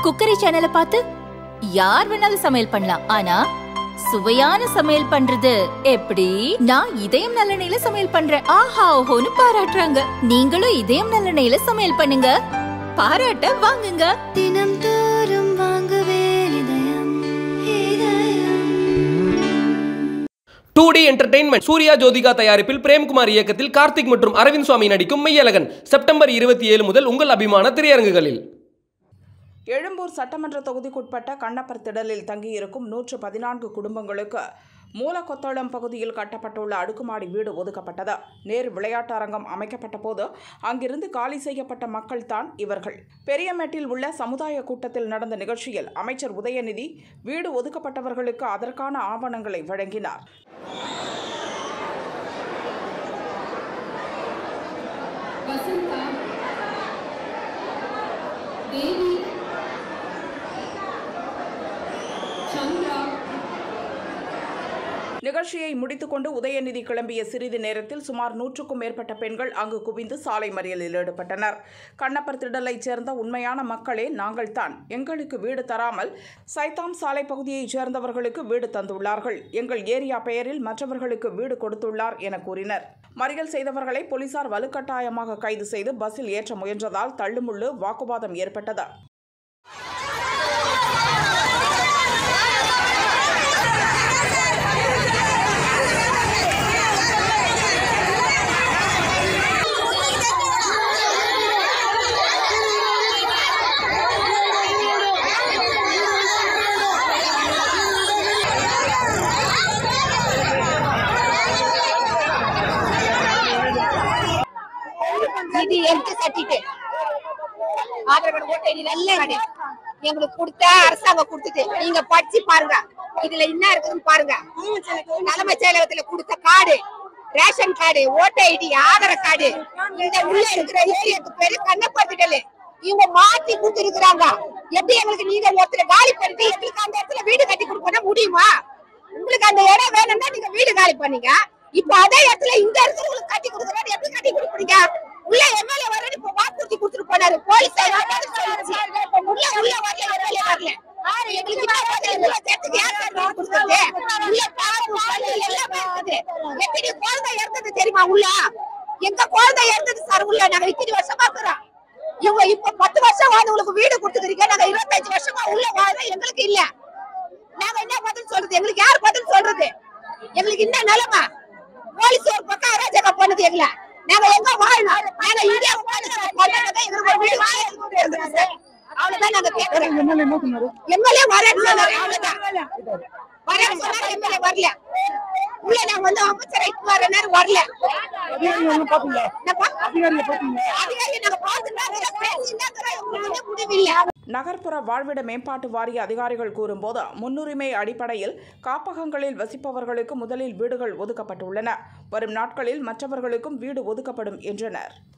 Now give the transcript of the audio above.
Cookery சேனலை பார்த்து யார் வேணாலும் சமையல் பண்ணலாம் ஆனா சுவையான சமையல் பண்றது எப்படி நான் இதயம் நல்லெண்ணெயில சமையல் பண்றேன் ஆஹா ஓஹோன்னு பாராட்டுறாங்க நீங்களும் இதயம் நல்லெண்ணெயில சமையல் பண்ணுங்க பாராட்ட வாங்குங்க தினம் தோறும் வாங்குவே இதயம் இதயம் two D entertainment Suriya Jyothika தயாரிப்பில் பிரேம்குமார் இயக்கத்தில் கார்த்திக் மற்றும் அரவிந்த் சுவாமி நடிக்கும் மெய்யழகன் செப்டம்பர் இருபத்தி ஏழு முதல் உங்கள் அபிமான திரையரங்குகளில் எழும்பூர் சட்டமன்ற தொகுதிக்குட்பட்ட கண்ணப்பர் திடலில் தங்கியிருக்கும் நூற்று பதினான்கு குடும்பங்களுக்கு மூலக்கொத்தளம் பகுதியில் கட்டப்பட்டுள்ள அடுக்குமாடி வீடு ஒதுக்கப்பட்டது நேரு விளையாட்டு அரங்கம் அமைக்கப்பட்ட போது அங்கிருந்து காலி செய்யப்பட்ட மக்கள் தான் இவர்கள் பெரியமேட்டில் உள்ள சமுதாய கூட்டத்தில் நடந்த நிகழ்ச்சியில் அமைச்சர் உதயநிதி வீடு ஒதுக்கப்பட்டவர்களுக்கு அதற்கான ஆவணங்களை வழங்கினார் வசந்தா தேவி சந்திரா நிகழ்ச்சியை முடித்துக்கொண்டு உதயநிதி கிளம்பிய சிறிது நேரத்தில் சுமார் நூற்றுக்கும் மேற்பட்ட பெண்கள் அங்கு குவிந்து சாலை மறியலில் ஈடுபட்டனர் கண்ணப்பர் திடலைச் சேர்ந்த உண்மையான மக்களே நாங்கள்தான் எங்களுக்கு வீடு தராமல் சைத்தாம் சாலை பகுதியைச் சேர்ந்தவர்களுக்கு வீடு தந்துள்ளார்கள் எங்கள் ஏரியா பெயரில் மற்றவர்களுக்கு வீடு கொடுத்துள்ளார் என கூறினர் மறியல் செய்தவர்களை போலீசார் வலுக்கட்டாயமாக கைது செய்து பஸ்ஸில் ஏற்ற முயன்றதால் தள்ளுமுள்ளு வாக்குவாதம் ஏற்பட்டது இது எடுத்து கட்டிட்டு ஆதார் கார்டு ஓட்டு ஐடி நல்ல கார்டு எங்களுக்கு கொடுத்த அரசாங்கம் கொடுத்துட்டு நீங்க படிச்சு பாருங்க இதுல என்ன இருக்குதுன்னு பாருங்க தலைமைச் செயலகத்துல கொடுத்த card ration card vote ID Aadhaar card இந்த உள்ள இருக்கிற ஏரியாக்கு பேரு கண்ணப்பாத்துட்டல் இவங்க மாத்தி கொடுத்துருக்காங்க எப்படி எங்களுக்கு நீங்க ஒருத்தர் காலி பண்ணிட்டு எங்களுக்கு அந்த இடத்துல வீடு கட்டி கொடுக்கணும் முடியுமா உங்களுக்கு அந்த இடம் வேணும்னா நீங்க வீடு காலி பண்ணீங்க இப்ப அதே இடத்துல இந்த இருக்கிறவங்களுக்கு கட்டி கொடுக்குறாரு எப்படி கட்டி கொடுக்குறீங்க உள்ள எம்எல்ஏ வரணும் இப்ப வாக்குறுதி கொடுத்துட்டு போனாரு போலீஸ் உள்ள உள்ள வரல எம்எல்ஏ வரல எங்களுக்கு என்ன பதில் உள்ள சேர்த்துக்கு யார் சார் வீடு கொடுத்தது? உள்ள பாம்பு, கல்லு எல்லாமே இருக்குது. எப்படி குழந்தை இறந்தது தெரியுமா உள்ள எங்க குழந்தை இறந்தது சார் உள்ள நாங்க இத்தனை வருஷமா இருக்கிறோம் இவங்க இப்ப பத்து வருஷம் வாழ்ந்தவங்களுக்கு வீடு கொடுத்துக்கிறீங்க நாங்க இருபத்தஞ்சு வருஷமா உள்ள வாழ்ற எங்களுக்கு இல்ல நாங்க என்ன பதில் சொல்றது எங்களுக்கு யார் பதில் சொல்றது எங்களுக்கு என்ன நிலைமை போலீஸ் ஒரு பக்கம் அராஜகம் பண்ணுது எங்களை நாங்க எங்க வாழணும் நாங்க இந்தியா கொண்டாடுறதா எங்களுக்கு ஒரு வீடு வாங்க அவ்வளவுதான் நாங்க கேட்கிறோம் எம்எல்ஏ வரேன்னு சொன்னாரு அவ்வளவுதான் வரேன்னு சொன்னாரு எம்எல்ஏ வரல உள்ள நாங்க வந்து அமைச்சரை வர நேரம் வரல என்னப்பா? அதிகாரியை நாங்க பார்த்துட்டாங்க பேசிட்டாங்க எங்களுக்கு வந்து முடிவில்லை நகர்ப்புற வாழ்விட மேம்பாட்டு வாரிய அதிகாரிகள் கூறும்போது முன்னுரிமை அடிப்படையில் காப்பகங்களில் வசிப்பவர்களுக்கு முதலில் வீடுகள் ஒதுக்கப்பட்டுள்ளன வரும் நாட்களில் மற்றவர்களுக்கும் வீடு ஒதுக்கப்படும் என்றனர்